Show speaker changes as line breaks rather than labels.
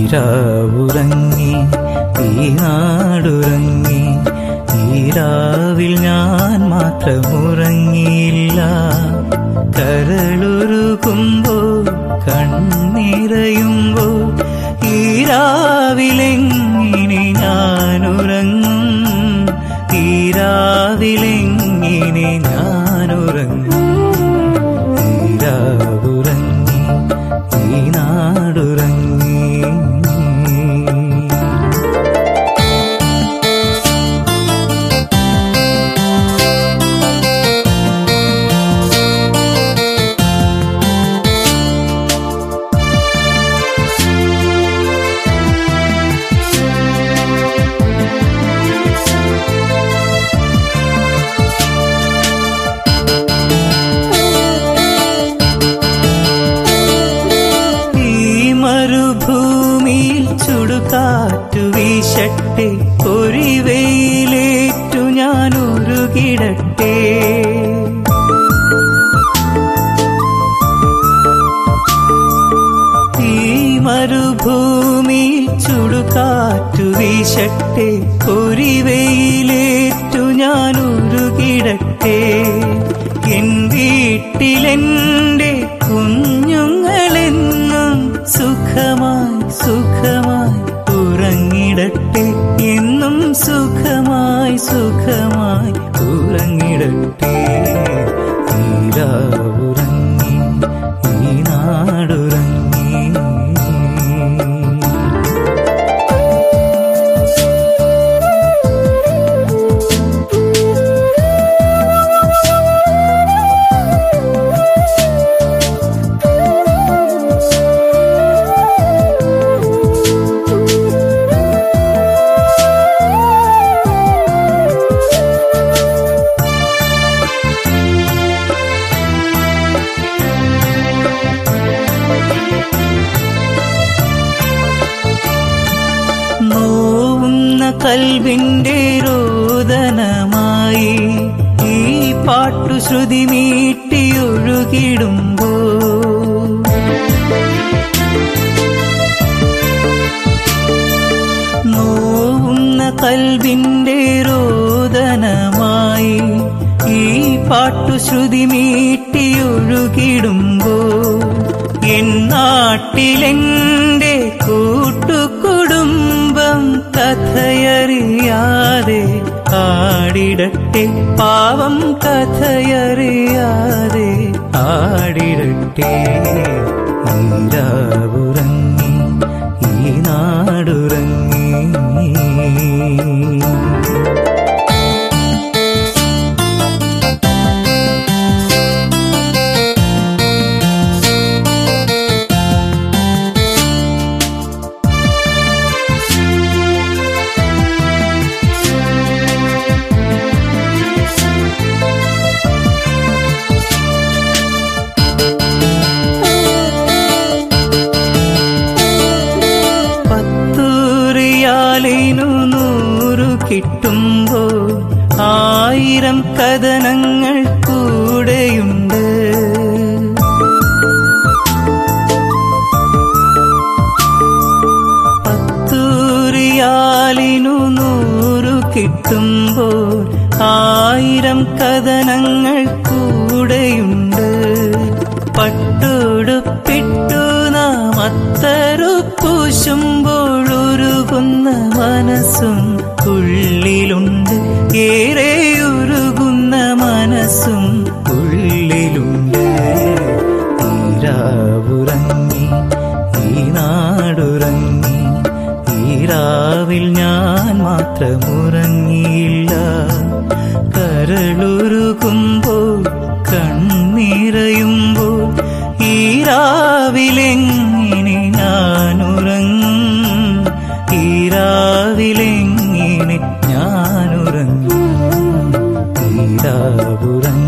ഈരാവുറങ്ങി ഈ നാടുറങ്ങി ഈരാവിൽ ഞാൻ മാത്രമുറങ്ങിയില്ല കരളുരുകുമ്പോ കണ്ണിറയുമ്പോ ഈരാവിലെങ്ങിനെ ഞാനുറങ്ങും ഈരാവിലെങ്ങിനെ ഞാനുറങ്ങും ഈരാവുറങ്ങി ഈ നാടുറങ്ങി ഈ മരുഭൂമിയിൽ ചുടുകാറ്റു വീശട്ടെ ഒരു വെയിലേറ്റു ഞാൻ ഉരുകിടട്ടെ ഈ മരുഭൂമിയിൽ ചുടുകാറ്റു വീശട്ടെ ഒരു വെയിലേറ്റു ഞാൻ ഉരുകിടട്ടെ എൻ വീട്ടിലെന്റെ കുഞ്ഞുങ്ങളെന്നും സുഖമായി സുഖമായി ഉറങ്ങിടട്ടെ എന്നും സുഖമായി സുഖമായി ഉറങ്ങിടട്ടെ ഈരാവുറങ്ങി ഈ നാടുറങ്ങി നോവുന്ന കൽവിന്റെ രോദനമായി ഈ പാട്ടു ശ്രുതി മീട്ടിയൊഴുകിടുമ്പോ നോവുന്ന കൽവിന്റെ രോദനമായി ഈ പാട്ടു ശ്രുതി മീട്ടിയൊഴുകിടുമ്പോ എൻ നാട്ടിലെന്റെ കൂട്ടുകുടുംബം കഥയറിയാതെ ആടിടട്ടെ പാവം കഥയറിയാതെ ആടിടട്ടെ ഈരാവുറങ്ങി ഈ നാടുറങ്ങി പത്തൂറിയാലിനു നൂറു കിട്ടുമ്പോ ആയിരം കഥനങ്ങൾ കൂടെയുണ്ട് പത്തൂറിയാലിനു നൂറു കിട്ടുമ്പോൾ ആയിരം കഥനങ്ങൾ കൂടെയുണ്ട് പട്ടുടുപ്പിട്ടു നാം അത്തറു പൂശുമ്പോൾ ഉരുകുന്ന മനസ്സും ഉള്ളിലുണ്ട് ഏറെ ഉരുകുന്ന മനസ്സും ഉള്ളിലുണ്ട് ഈരാവുറങ്ങി ഈ നാടുറങ്ങി ഈരാവിൽ ഞാൻ മാത്രമുറങ്ങിയില്ല കരളുരുകുമ്പോൾ കണ്ണിറയുമ്പോൾ ഈരാവിലെങ്ങനെ ഞാനുറങ്ങും ഈരാവിലെങ്ങനെ ഞാനുറങ്ങും ഈരാവുറങ്ങി